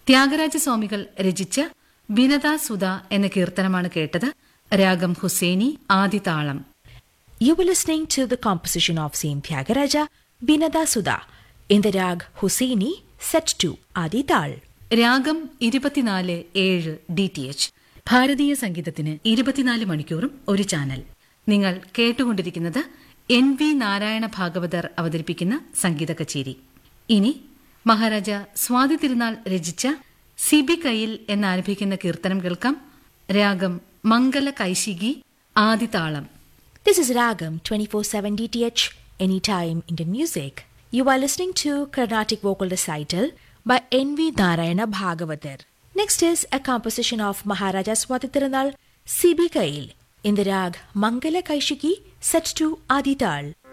ത്യാഗരാജസ്വാമികൾ രചിച്ച വിനത സുധ എന്ന കീർത്തനമാണ് കേട്ടത് രാഗം Husaini ആദിതാളം You were listening to the composition of Saint Tyagaraja, Binada Sudha, in the rag Husseini, set to Adi Tal. രാഗം ഇരുപത്തിനാല് ഏഴ് ഡി ടി എച്ച് ഭാരതീയ സംഗീതത്തിന് ഇരുപത്തിനാല് മണിക്കൂറും ഒരു ചാനൽ നിങ്ങൾ കേട്ടുകൊണ്ടിരിക്കുന്നത് എൻ വി നാരായണ ഭാഗവതർ അവതരിപ്പിക്കുന്ന സംഗീത കച്ചേരി ഇനി മഹാരാജ സ്വാതി തിരുനാൾ രചിച്ച സിബി കയ്യിൽ എന്നാരംഭിക്കുന്ന കീർത്തനം കേൾക്കാം രാഗം മംഗല കൈശികി ആദിതാളം This is Ragam 24/7 DTH Anytime Indian Music. You are listening to Carnatic Vocal Recital by N.V. Narayana Bhagavatar. Next is a composition of Maharaja Swati Tirunal C.B. Kail in the rag Mangala Kaishiki set to Adital.